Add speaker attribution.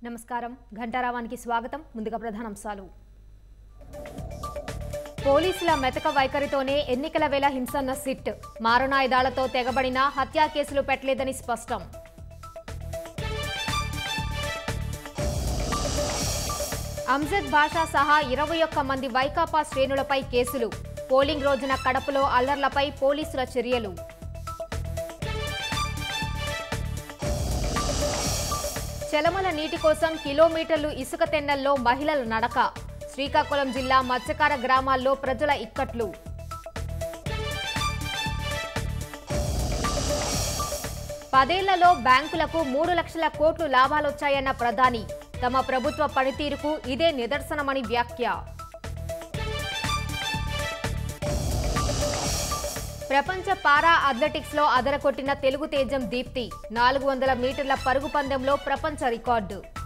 Speaker 1: నమస్కారం ఘంటారావానికి స్వాగతం ముందుగా ప్రధానాంశాలు పోలీసుల మెతక వైఖరితోనే ఎన్నికల వేళ హింసన్న సిట్ మారణాయుధాలతో తెగబడిన హత్యా కేసులు పెట్టలేదని స్పష్టం అంజద్ భాషా సహా ఇరవై ఒక్క మంది వైకాపా శ్రేణులపై కేసులు పోలింగ్ రోజున కడపలో అల్లర్లపై పోలీసుల చర్యలు చెలమల నీటి కోసం కిలోమీటర్లు ఇసుక తెన్నెల్లో మహిళల నడక శ్రీకాకుళం జిల్లా మత్స్యకార గ్రామాల్లో ప్రజల ఇక్కట్లు పదేళ్లలో బ్యాంకులకు మూడు లక్షల కోట్లు లాభాలొచ్చాయన్న ప్రధాని తమ ప్రభుత్వ పనితీరుకు ఇదే నిదర్శనమని వ్యాఖ్య ప్రపంచ పారా అథ్లెటిక్స్ లో అదరకొట్టిన తెలుగు తేజం దీప్తి నాలుగు వందల మీటర్ల పరుగు పందెంలో ప్రపంచ రికార్డు